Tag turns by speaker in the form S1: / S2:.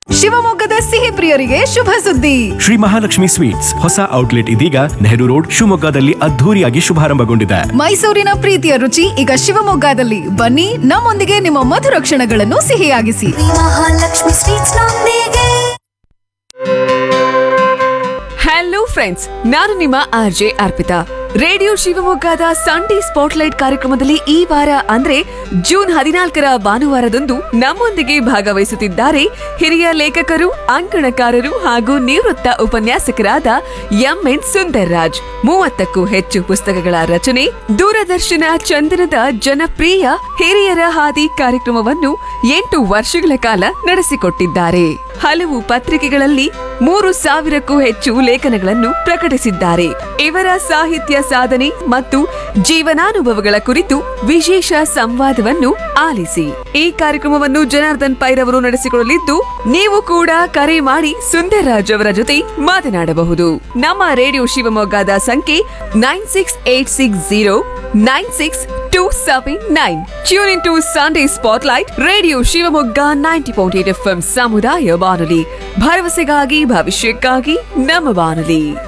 S1: ಶಿವಮೊಗ್ಗದ ಸಿಹಿ ಪ್ರಿಯರಿಗೆ ಶುಭ ಸುದ್ದಿ
S2: ಶ್ರೀ ಮಹಾಲಕ್ಷ್ಮಿ ಸ್ವೀಟ್ಸ್ ಹೊಸ ಔಟ್ಲೆಟ್ ಇದೀಗ ನೆಹರು ರೋಡ್ ಶಿವಮೊಗ್ಗದಲ್ಲಿ ಅದ್ಧೂರಿಯಾಗಿ ಶುಭಾರಂಭಗೊಂಡಿದೆ
S1: ಮೈಸೂರಿನ ಪ್ರೀತಿಯ ರುಚಿ ಈಗ ಶಿವಮೊಗ್ಗದಲ್ಲಿ ಬನ್ನಿ ನಮ್ಮೊಂದಿಗೆ ನಿಮ್ಮ ಮಧುರ ಕ್ಷಣಗಳನ್ನು ಸಿಹಿಯಾಗಿಸಿ
S3: ಮಹಾಲಕ್ಷ್ಮಿ ಸ್ವೀಟ್ಸ್ ನೊಂದಿಗೆ
S4: ಹಲೋ ಫ್ರೆಂಡ್ಸ್ ನಾನು ನಿಮ್ಮ ಆರ್ ಜೆ ಅರ್ಪಿತಾ ರೇಡಿಯೋ ಶಿವಮೊಗ್ಗದ ಸಂಡೇ ಸ್ಪಾಟ್ಲೈಟ್ ಕಾರ್ಯಕ್ರಮದಲ್ಲಿ ಈ ವಾರ ಅಂದ್ರೆ ಜೂನ್ ಹದಿನಾಲ್ಕರ ಭಾನುವಾರದಂದು ನಮ್ಮೊಂದಿಗೆ ಭಾಗವಹಿಸುತ್ತಿದ್ದಾರೆ ಹಿರಿಯ ಲೇಖಕರು ಅಂಕಣಕಾರರು ಹಾಗೂ ನಿವೃತ್ತ ಉಪನ್ಯಾಸಕರಾದ ಎಂ ಎನ್ ಸುಂದರ್ ರಾಜ್ ಮೂವತ್ತಕ್ಕೂ ಹೆಚ್ಚು ಪುಸ್ತಕಗಳ ರಚನೆ ದೂರದರ್ಶನ ಚಂದನದ ಜನಪ್ರಿಯ ಹಿರಿಯರ ಹಾದಿ ಕಾರ್ಯಕ್ರಮವನ್ನು ಎಂಟು ವರ್ಷಗಳ ಕಾಲ ನಡೆಸಿಕೊಟ್ಟಿದ್ದಾರೆ ಹಲವು ಪತ್ರಿಕೆಗಳಲ್ಲಿ ಮೂರು ಸಾವಿರಕ್ಕೂ ಹೆಚ್ಚು ಲೇಖನಗಳನ್ನು ಪ್ರಕಟಿಸಿದ್ದಾರೆ ಇವರ ಸಾಹಿತ್ಯ ಸಾಧನೆ ಮತ್ತು ಜೀವನಾನುಭವಗಳ ಕುರಿತು ವಿಶೇಷ ಸಂವಾದವನ್ನು ಆಲಿಸಿ ಈ ಕಾರ್ಯಕ್ರಮವನ್ನು ಜನಾರ್ದನ್ ಪೈರವರು ನಡೆಸಿಕೊಳ್ಳಲಿದ್ದು ನೀವು ಕೂಡ ಕರೆ ಮಾಡಿ ಸುಂದರ್ರಾಜ್ ಅವರ ಜೊತೆ ಮಾತನಾಡಬಹುದು ನಮ್ಮ ರೇಡಿಯೋ ಶಿವಮೊಗ್ಗದ ಸಂಖ್ಯೆ nine six eight six zero nine six two seven nine tune in to Sunday spotlight radio Shivamogga ninety point eight F ಸಮುದಾಯ ಬಾನುಲಿ ಭರವಸೆಗಾಗಿ ಭವಿಷ್ಯಕ್ಕಾಗಿ ನಮ್ಮ ಬಾನುಲಿ